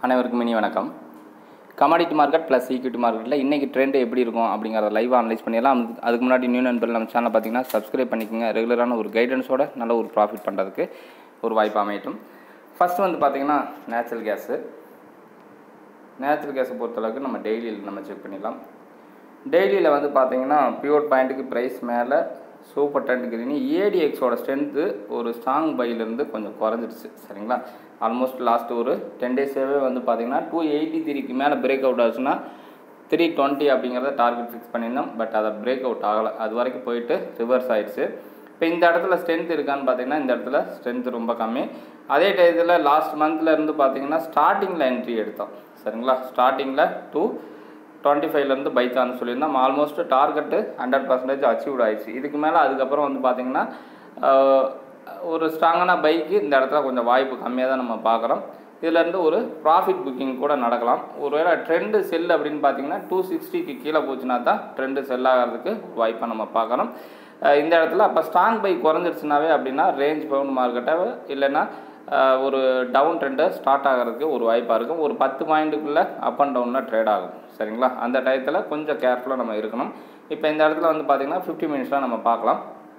அனைவருக்கும் இனி வணக்கம் கமாடிட்டி மார்க்கெட் ப்ளஸ் ஈக்விட்டி மார்க்கெட்டில் இன்றைக்கி ட்ரெண்ட் எப்படி இருக்கும் அப்படிங்கிறத லைவாக அனலைஸ் பண்ணிடலாம் அதுக்கு- அதுக்கு முன்னாடி நியூ நண்பர்கள் நம்ம சேனலை பார்த்தீங்கன்னா சப்ஸ்கிரைப் பண்ணிக்கோங்க ரெகுலரான ஒரு கைடன்ஸோட நல்ல ஒரு ப்ராஃபிட் பண்ணுறதுக்கு ஒரு வாய்ப்பு அமையட்டும் ஃபஸ்ட்டு வந்து பார்த்தீங்கன்னா நேச்சுரல் கேஸு நேச்சுரல் கேஸை பொறுத்தளவுக்கு நம்ம டெய்லியில் நம்ம செக் பண்ணிடலாம் டெய்லியில் வந்து பார்த்தீங்கன்னா பியூர் பாயிண்ட்டுக்கு ப்ரைஸ் மேலே சூப்பர் டென் கிரீனி ஏடிஎக்ஸோட ஸ்ட்ரென்த்து ஒரு ஸ்ட்ராங் பையிலேருந்து கொஞ்சம் குறைஞ்சிருச்சு சரிங்களா ஆல்மோஸ்ட் லாஸ்ட் ஒரு டென் டேஸாகவே வந்து பார்த்தீங்கன்னா டூ எயிட்டி த்ரீக்கு மேலே பிரேக் அவுட் ஆச்சுன்னா த்ரீ டுவெண்ட்டி அப்படிங்கிறத டார்கெட் ஃபிக்ஸ் பண்ணியிருந்தோம் பட் அதை பிரேக் அவுட் ஆகலை அது வரைக்கும் போயிட்டு ரிவர்ஸ் ஆயிடுச்சு இப்போ இந்த இடத்துல ஸ்ட்ரென்த் இருக்கான்னு பார்த்தீங்கன்னா இந்த இடத்துல ஸ்ட்ரென்த் ரொம்ப கம்மி அதே டயத்தில் லாஸ்ட் மந்த்ல இருந்து பார்த்தீங்கன்னா ஸ்டார்டிங்கில் என்ட்ரி எடுத்தோம் சரிங்களா ஸ்டார்டிங்கில் டூ டுவெண்ட்டி ஃபைவ்லேருந்து பை சான்ஸ் சொல்லியிருந்தோம் almost target hundred percentage achieved ஆயிடுச்சு இதுக்கு மேலே அதுக்கப்புறம் வந்து பார்த்தீங்கன்னா ஆஹ், ஒரு ஸ்ட்ராங்கான பைக்கு இந்த இடத்துல கொஞ்சம் வாய்ப்பு கம்மியாக தான் நம்ம பார்க்குறோம் இதுலேருந்து ஒரு ப்ராஃபிட் புக்கிங் கூட நடக்கலாம் ஒருவேளை ட்ரெண்டு செல் அப்படின்னு பார்த்தீங்கன்னா டூ சிக்ஸ்டிக்கு கீழே போச்சுன்னா தான் ட்ரெண்டு செல் ஆகிறதுக்கு வாய்ப்பை நம்ம பார்க்குறோம் அஹ் இந்த இடத்துல அப்போ ஸ்ட்ராங் பை குறைஞ்சிருச்சுனாவே அப்படின்னா ரேஞ்ச் பவுண்ட் மார்க்கெட்டை இல்லைன்னா அஹ் ஒரு டவுன் ட்ரெண்டை ஸ்டார்ட் ஆகிறதுக்கு ஒரு வாய்ப்பாக இருக்கும் ஒரு பத்து பாயிண்ட்டுக்குள்ளே அப் அண்ட் டவுனில் ட்ரேட் ஆகும் சரிங்களா அந்த டயத்தில் கொஞ்சம் கேர்ஃபுல்லாக நம்ம இருக்கணும் இப்போ இந்த இடத்துல வந்து பார்த்திங்கன்னா ஃபிஃப்டி மினிட்ஸில் நம்ம பார்க்கலாம்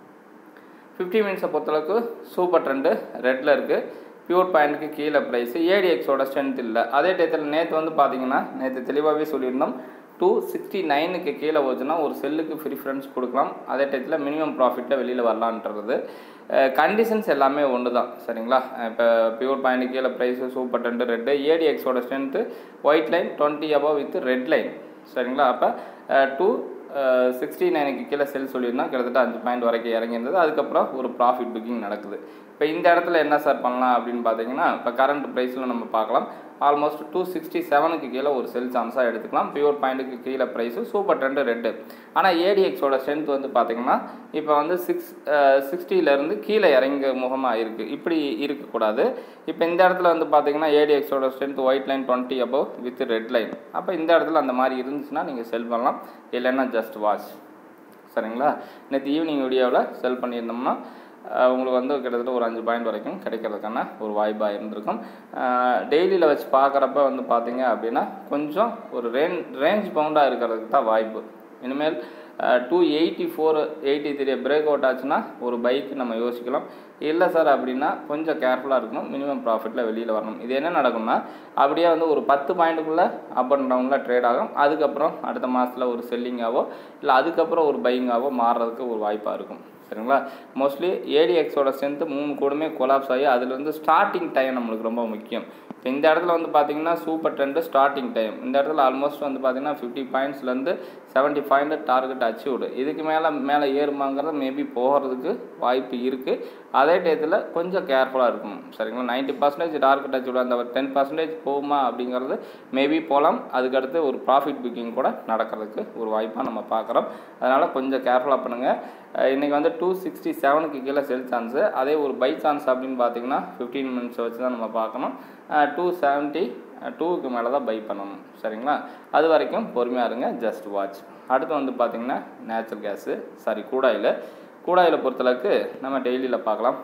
ஃபிஃப்டி மினிட்ஸை பொறுத்தளவுக்கு சூப்பர் ட்ரெண்டு ரெட்டில் இருக்குது பியூர் பாயிண்ட்டுக்கு கீழே ப்ரைஸு ஏடிஎக்ஸோட ஸ்ட்ரென்த் இல்லை அதே டயத்தில் நேற்று வந்து பார்த்தீங்கன்னா நேற்று தெளிவாகவே சொல்லியிருந்தோம் டூ சிக்ஸ்டி நைனுக்கு கீழே போச்சுன்னா ஒரு செல்லுக்கு ப்ரிஃபரன்ஸ் கொடுக்கலாம் அதே டயத்தில் மினிமம் ப்ராஃபிட்டில் வெளியில் வரலான்றது கண்டிஷன்ஸ் எல்லாமே ஒன்று தான் சரிங்களா இப்போ பியூர் பாயிண்ட் கீழே ப்ரைஸு சூப்பர் டென்ட் ரெட்டு ஏடிஎக்ஸோட strength white line twenty above with red line சரிங்களா அப்போ டூ சிக்ஸ்டி நைனுக்கு கீழே செல் சொல்லியிருந்தா கிட்டத்தட்ட அஞ்சு பாயிண்ட் வரைக்கும் இறங்கியிருந்தது அதுக்கப்புறம் ஒரு ப்ராஃபிட் புக்கிங் நடக்குது இப்போ இந்த இடத்துல என்ன சார் பண்ணலாம் அப்படின்னு பார்த்தீங்கன்னா இப்போ கரண்ட் ப்ரைஸில் நம்ம பார்க்கலாம் ஆல்மோஸ்ட் டூ சிக்ஸ்டி செவனுக்கு கீழே ஒரு செல் சான்ஸாக எடுத்துக்கலாம் பியூர் பாயிண்ட்டுக்கு கீழே ப்ரைஸு சூப்பர் ட்ரெண்டு ரெட்டு ஆனால் ஏடிஎக்ஸோட ஸ்ட்ரென்த் வந்து பார்த்தீங்கன்னா இப்போ வந்து சிக்ஸ் சிக்ஸ்டியிலேருந்து கீழே இறங்க முகமாக இருக்குது இப்படி இருக்கக்கூடாது இப்போ இந்த இடத்துல வந்து பார்த்தீங்கன்னா ஏடிஎக்ஸோட strength white line twenty above with red line அப்போ இந்த இடத்துல அந்த மாதிரி இருந்துச்சுன்னா நீங்கள் செல் பண்ணலாம் இல்லைன்னா ஜஸ்ட் வாட்ச் சரிங்களா நேற்று ஈவினிங் வீடியோவில் செல் பண்ணியிருந்தோம்னா அஹ், உங்களுக்கு வந்து கிட்டத்தட்ட ஒரு அஞ்சு பாயிண்ட் வரைக்கும் கிடைக்கிறதுக்கான ஒரு வாய்ப்பாக இருந்திருக்கும் டெய்லியில் வச்சு பார்க்குறப்ப வந்து பார்த்தீங்க அப்படின்னா கொஞ்சம் ஒரு ரேஞ்ச் ரேஞ்ச் பவுண்டாக இருக்கிறதுக்கு தான் வாய்ப்பு இனிமேல் two eighty four eighty three break out ஆச்சுன்னா ஒரு பைக் நம்ம யோசிக்கலாம் இல்லை சார் அப்படின்னா கொஞ்சம் கேர்ஃபுல்லாக இருக்கணும் மினிமம் ப்ராஃபிட்டில் வெளியில் வரணும் இது என்ன நடக்கும்னா அப்படியே வந்து ஒரு பத்து பாயிண்ட்டுக்குள்ளே அப் அண்ட் டவுனில் ட்ரேட் ஆகும் அதுக்கப்புறம் அடுத்த மாதத்தில் ஒரு செல்லிங்காவோ இல்லை அதுக்கப்புறம் ஒரு பையிங்காவோ மாறுறதுக்கு ஒரு வாய்ப்பாக இருக்கும் சரிங்களா மோஸ்ட்லி ஏடிஎக்ஸோட ஸ்ட்ரென்த்து மூணு கூடமே கொலாப்ஸ் ஆகி அதுலேருந்து ஸ்டார்டிங் டைம் நம்மளுக்கு ரொம்ப முக்கியம் இப்போ இந்த இடத்துல வந்து பார்த்தீங்கன்னா சூப்பர் ட்ரெண்டு ஸ்டார்டிங் டைம் இந்த இடத்துல ஆல்மோஸ்ட் வந்து பார்த்தீங்கன்னா ஃபிஃப்டி பாயிண்ட்ஸ்லேருந்து செவன்ட்டி பாயிண்ட் டார்கெட் அச்சீவ்டு இதுக்கு மேலே மேலே ஏறுமாங்கிறது மேபி போகிறதுக்கு வாய்ப்பு இருக்குது அதே டயத்தில் கொஞ்சம் கேர்ஃபுல்லாக இருக்கணும் சரிங்களா நைன்ட்டி பர்சன்டேஜ் டார்கெட் அச்சீவ் அந்த டென் பர்சன்டேஜ் போகுமா அப்படிங்கிறது மேபி போகலாம் அதுக்கடுத்து ஒரு ப்ராஃபிட் புக்கிங் கூட நடக்கிறதுக்கு ஒரு வாய்ப்பாக நம்ம பார்க்குறோம் அதனால் கொஞ்சம் கேர்ஃபுல்லாக பண்ணுங்கள் இன்றைக்கி வந்து டூ சிக்ஸ்டி செவனுக்கு கீழே செல் சான்ஸு அதே ஒரு பை சான்ஸ் அப்படின்னு பார்த்தீங்கன்னா ஃபிஃப்டீன் மினிட்ஸ் வச்சு தான் நம்ம பார்க்கணும் டூ செவன்ட்டி டூவுக்கு மேலே தான் பை பண்ணணும் சரிங்களா அது வரைக்கும் பொறுமையாக இருங்க ஜஸ்ட் வாட்ச் அடுத்து வந்து பார்த்திங்கன்னா natural gas sorry crude oil crude oil பொறுத்தளவுக்கு நம்ம டெய்லியில் பார்க்கலாம்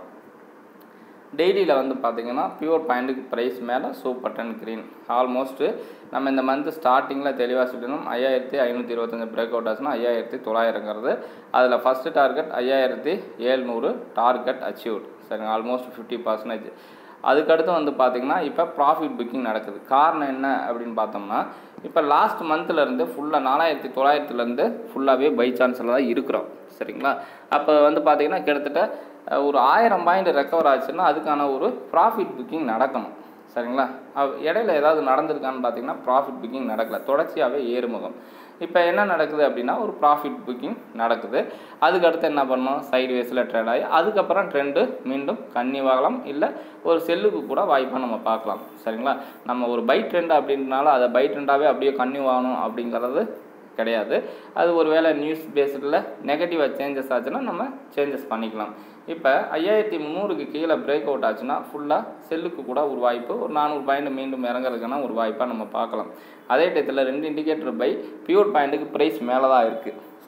டெய்லியில் வந்து பார்த்தீங்கன்னா பியூர் பாயிண்ட்டுக்கு ப்ரைஸ் மேலே சூப்பர் டென் க்ரீன் ஆல்மோஸ்ட்டு நம்ம இந்த மந்த் ஸ்டார்டிங்கில் தெளிவாக சொல்லிடணும் ஐயாயிரத்தி ஐநூற்றி இருபத்தஞ்சு பிரேக் அவுட் ஆச்சுன்னா ஐயாயிரத்தி தொள்ளாயிரங்கிறது அதில் ஃபஸ்ட்டு டார்கெட் ஐயாயிரத்தி ஏழ்நூறு டார்கெட் அச்சீவ்ட் சரிங்க ஆல்மோஸ்ட் ஃபிஃப்டி பர்சன்டேஜ் அதுக்கடுத்து வந்து பார்த்திங்கன்னா இப்போ ப்ராஃபிட் புக்கிங் நடக்குது காரணம் என்ன அப்படின்னு பார்த்தோம்னா இப்போ லாஸ்ட் மந்த்லேருந்து ஃபுல்லாக நாலாயிரத்தி தொள்ளாயிரத்துலேருந்து ஃபுல்லாகவே பை சான்ஸில் தான் இருக்கிறோம் சரிங்களா அப்போ வந்து பார்த்திங்கன்னா கிட்டத்தட்ட அஹ், ஒரு ஆயிரம் பாயிண்ட் ரெக்கவர் ஆச்சுன்னா அதுக்கான ஒரு ப்ராஃபிட் புக்கிங் நடக்கணும் சரிங்களா அவ் இடையில ஏதாவது நடந்திருக்கான்னு பார்த்தீங்கன்னா ப்ராஃபிட் புக்கிங் நடக்கல தொடர்ச்சியாகவே ஏறுமுகம் இப்போ என்ன நடக்குது அப்படின்னா ஒரு ப்ராஃபிட் புக்கிங் நடக்குது அதுக்கடுத்து என்ன பண்ணணும் சைடு வேஸில் ட்ரெண்ட் ஆகி அதுக்கப்புறம் ட்ரெண்டு மீண்டும் கன்னிவாகலாம் இல்லை ஒரு செல்லுக்கு கூட வாய்ப்பாக நம்ம பார்க்கலாம் சரிங்களா நம்ம ஒரு பை ட்ரெண்ட் அப்படின்றனால அதை பை ட்ரெண்டாகவே அப்படியே கன்னியூ ஆகணும் அப்படிங்கிறது கிடையாது அது ஒரு வேளை நியூஸ் பேஸ்டில் நெகட்டிவாக சேஞ்சஸ் ஆச்சுன்னா நம்ம சேஞ்சஸ் பண்ணிக்கலாம் இப்போ ஐயாயிரத்தி முந்நூறுக்கு கீழே பிரேக் அவுட் ஆச்சுன்னா ஃபுல்லாக செல்லுக்கு கூட ஒரு வாய்ப்பு ஒரு நானூறு பாயிண்ட் மீண்டும் இறங்குறதுக்கான ஒரு வாய்ப்பாக நம்ம பார்க்கலாம் அதே டயத்தில் ரெண்டு இண்டிகேட்டர் பை பியூர் பாயிண்ட்டுக்கு ப்ரைஸ் மேலே தான் இருக்குது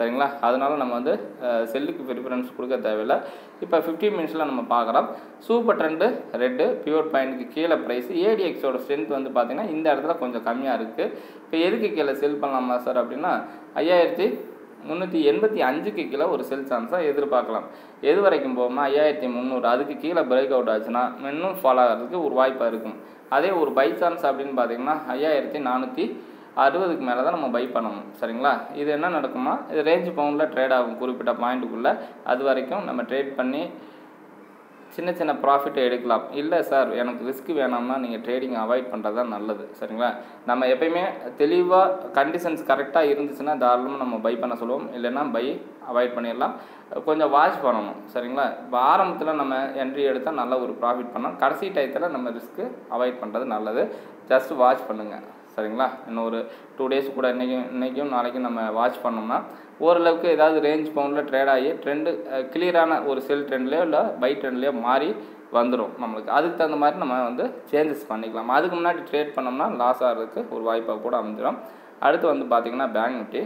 சரிங்களா அதனால நம்ம வந்து செல்லுக்கு ப்ரிஃபரன்ஸ் கொடுக்க தேவையில்லை இப்போ ஃபிஃப்டீன் மினிட்ஸில் நம்ம பார்க்குறோம் சூப்பர் ட்ரெண்டு ரெட்டு பியூர் பாயிண்ட்டுக்கு கீழே ப்ரைஸ் ஏடிஎக்ஸோட ஸ்ட்ரென்த் வந்து பார்த்திங்கன்னா இந்த இடத்துல கொஞ்சம் கம்மியாக இருக்குது இப்போ எதுக்கு கீழே செல் பண்ணலாமா சார் அப்படின்னா ஐயாயிரத்தி முந்நூற்றி எண்பத்தி அஞ்சுக்கு கீழே ஒரு செல் சான்ஸாக எதிர்பார்க்கலாம் எது வரைக்கும் போகும்னா ஐயாயிரத்தி முந்நூறு அதுக்கு கீழே பிரேக் அவுட் ஆச்சுன்னா இன்னும் ஃபாலோ ஆகிறதுக்கு ஒரு வாய்ப்பாக இருக்கும் அதே ஒரு பை சான்ஸ் அப்படின்னு பார்த்தீங்கன்னா ஐயாயிரத்தி நானூற்றி அறுபதுக்கு மேலே தான் நம்ம பை பண்ணணும் சரிங்களா இது என்ன நடக்குமா இது ரேஞ்ச் பவுண்டில் ட்ரேட் ஆகும் குறிப்பிட்ட பாயிண்ட்டுக்குள்ளே அது வரைக்கும் நம்ம ட்ரேட் பண்ணி சின்ன சின்ன ப்ராஃபிட்டை எடுக்கலாம் இல்லை சார் எனக்கு ரிஸ்க் வேணாம்னா நீங்கள் ட்ரேடிங் அவாய்ட் பண்ணுறது தான் நல்லது சரிங்களா நம்ம எப்பயுமே தெளிவாக கண்டிஷன்ஸ் கரெக்டாக இருந்துச்சுன்னா தாராளமாக நம்ம பை பண்ண சொல்லுவோம் இல்லைன்னா பை அவாய்ட் பண்ணிடலாம் கொஞ்சம் வாட்ச் பண்ணணும் சரிங்களா இப்போ ஆரம்பத்தில் நம்ம என்ட்ரி எடுத்தால் நல்ல ஒரு ப்ராஃபிட் பண்ணோம் கடைசி டயத்தில் நம்ம ரிஸ்க்கு அவாய்ட் பண்ணுறது நல்லது ஜஸ்ட் வாட்ச் பண்ணுங்கள் சரிங்களா இன்னும் ஒரு டூ டேஸ் கூட இன்றைக்கும் இன்றைக்கும் நாளைக்கும் நம்ம வாட்ச் பண்ணோம்னா ஓரளவுக்கு ஏதாவது ரேஞ்ச் பவுண்டில் ட்ரேட் ஆகி ட்ரெண்டு கிளியரான ஒரு செல் ட்ரெண்ட்லேயோ இல்லை பை ட்ரெண்ட்லேயோ மாறி வந்துடும் நம்மளுக்கு அதுக்கு தகுந்த மாதிரி நம்ம வந்து சேஞ்சஸ் பண்ணிக்கலாம் அதுக்கு முன்னாடி ட்ரேட் பண்ணோம்னா லாஸ் ஆகிறதுக்கு ஒரு வாய்ப்பாக கூட அமைஞ்சிடும் அடுத்து வந்து பார்த்திங்கன்னா பேங்க் நிஃப்டி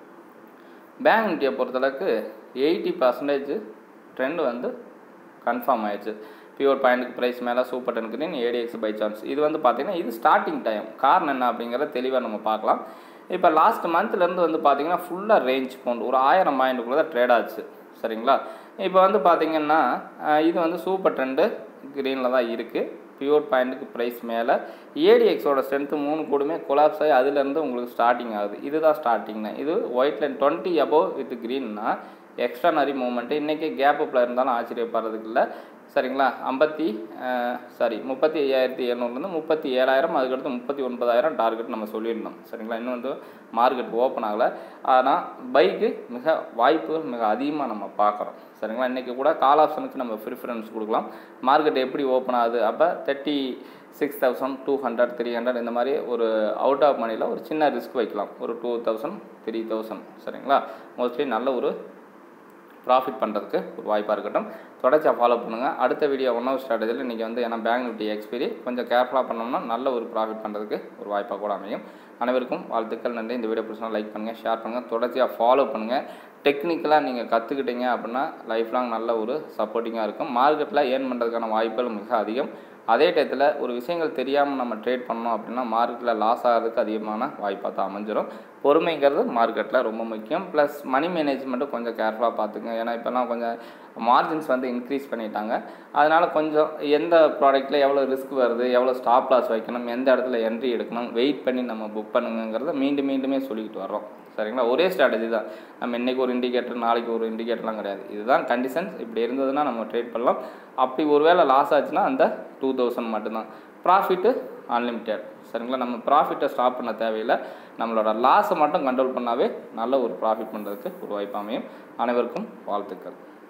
பேங்க் நிஃப்டியை பொறுத்தளவுக்கு எயிட்டி பர்சன்டேஜ் ட்ரெண்ட் வந்து கன்ஃபார்ம் ஆயிடுச்சு பியூர் பாயிண்ட்டுக்கு ப்ரைஸ் மேலே super trend green ADX buy chance இது வந்து பார்த்திங்கன்னா இது ஸ்டார்டிங் டைம் காரணம் என்ன அப்படிங்கிறத தெளிவாக நம்ம பார்க்கலாம் இப்போ லாஸ்ட் மந்த்லேருந்து வந்து பார்த்திங்கன்னா ஃபுல்லாக ரேஞ்ச் பவுண்ட் ஒரு ஆயிரம் பாயிண்ட்டுக்குள்ளே தான் ட்ரேட் ஆச்சு சரிங்களா இப்போ வந்து பார்த்திங்கன்னா இது வந்து சூப்பர் ட்ரெண்டு க்ரீனில் தான் இருக்குது பியூர் பாயிண்ட்டுக்கு ப்ரைஸ் மேலே ஏடிஎக்ஸோட ஸ்ட்ரென்த்து மூணு கூடமே கொலாப்ஸ் ஆகி அதுலேருந்து உங்களுக்கு ஸ்டார்டிங் ஆகுது இதுதான் ஸ்டார்டிங்னா இது white line twenty above with க்ரீன்னா எக்ஸ்ட்ரானரி மூமெண்ட்டு இன்றைக்கி கேப் அப்பில் இருந்தாலும் ஆச்சரியப்படுறதுக்கு இல்லை சரிங்களா ஐம்பத்தி சாரி முப்பத்தி ஐயாயிரத்தி எழுநூறுலேருந்து முப்பத்தி ஏழாயிரம் அதுக்கடுத்து முப்பத்தி ஒன்பதாயிரம் டார்கெட் நம்ம சொல்லியிருந்தோம் சரிங்களா இன்னும் வந்து மார்க்கெட் ஓப்பன் ஆகலை ஆனால் பைக்கு மிக வாய்ப்பு மிக அதிகமாக நம்ம பார்க்குறோம் சரிங்களா இன்றைக்கி கூட கால் ஆப்ஷனுக்கு நம்ம ப்ரிஃபரன்ஸ் கொடுக்கலாம் மார்க்கெட் எப்படி ஓப்பன் ஆகுது அப்போ thirty six thousand two hundred three hundred இந்த மாதிரி ஒரு அவுட் ஆஃப் மணியில் ஒரு சின்ன ரிஸ்க் வைக்கலாம் ஒரு டூ தௌசண்ட் த்ரீ தௌசண்ட் சரிங்களா மோஸ்ட்லி நல்ல ஒரு ப்ராஃபிட் பண்ணுறதுக்கு ஒரு வாய்ப்பாக இருக்கட்டும் தொடர்ச்சியாக ஃபாலோ பண்ணுங்கள் அடுத்த வீடியோ ஒன் ஹவர் ஸ்ட்ராட்டஜியில் இன்றைக்கி வந்து ஏன்னா பேங்க் நிஃப்டி எக்ஸ்பீரி கொஞ்சம் கேர்ஃபுல்லாக பண்ணோம்னா நல்ல ஒரு ப்ராஃபிட் பண்ணுறதுக்கு ஒரு வாய்ப்பாக கூட அமையும் அனைவருக்கும் வாழ்த்துக்கள் நன்றி இந்த வீடியோ பிடிச்சா லைக் பண்ணுங்கள் ஷேர் பண்ணுங்கள் தொடர்ச்சியாக ஃபாலோ பண்ணுங்கள் டெக்னிக்கலாக நீங்கள் கற்றுக்கிட்டீங்க அப்படின்னா லைஃப் லாங் நல்ல ஒரு சப்போர்ட்டிங்காக இருக்கும் மார்க்கெட்டில் ஏர்ன் பண்ணுறதுக்கான வாய்ப்புகள் மிக அதிகம் அதே டயத்தில் ஒரு விஷயங்கள் தெரியாமல் நம்ம ட்ரேட் பண்ணோம் அப்படின்னா மார்க்கெட்டில் லாஸ் ஆகிறதுக்கு அதிகமான வாய்ப்பாக தான் அமைஞ்சிடும் பொறுமைங்கிறது மார்க்கெட்டில் ரொம்ப முக்கியம் ப்ளஸ் மணி மேனேஜ்மெண்ட்டும் கொஞ்சம் கேர்ஃபுல்லாக பார்த்துங்க ஏன்னா இப்போலாம் கொஞ்சம் மார்ஜின்ஸ் வந்து இன்க்ரீஸ் பண்ணிட்டாங்க அதனால் கொஞ்சம் எந்த ப்ராடக்ட்டில் எவ்வளோ ரிஸ்க் வருது எவ்வளோ ஸ்டாப் லாஸ் வைக்கணும் எந்த இடத்துல என்ட்ரி எடுக்கணும் வெயிட் பண்ணி நம்ம புக் பண்ணுங்கிறத மீண்டும் மீண்டுமே சொல்லிக்கிட்டு வர்றோம் சரிங்களா ஒரே ஸ்ட்ராட்டஜி தான் நம்ம இன்றைக்கி ஒரு இண்டிகேட்டர் நாளைக்கு ஒரு இண்டிகேட்டர்லாம் கிடையாது இதுதான் கண்டிஷன்ஸ் இப்படி இருந்ததுன்னா நம்ம ட்ரேட் பண்ணலாம் அப்படி ஒரு வேளை லாஸ் ஆச்சுன்னா அந்த டூ தௌசண்ட் மட்டும்தான் ப்ராஃபிட்டு அன்லிமிட்டெட் சரிங்களா நம்ம ப்ராஃபிட்டை ஸ்டாப் பண்ண தேவையில்லை நம்மளோட லாஸை மட்டும் கண்ட்ரோல் பண்ணாவே நல்ல ஒரு ப்ராஃபிட் பண்ணுறதுக்கு ஒரு வாய்ப்பு அமையும் அனைவருக்கும் வாழ்த்துக்கள்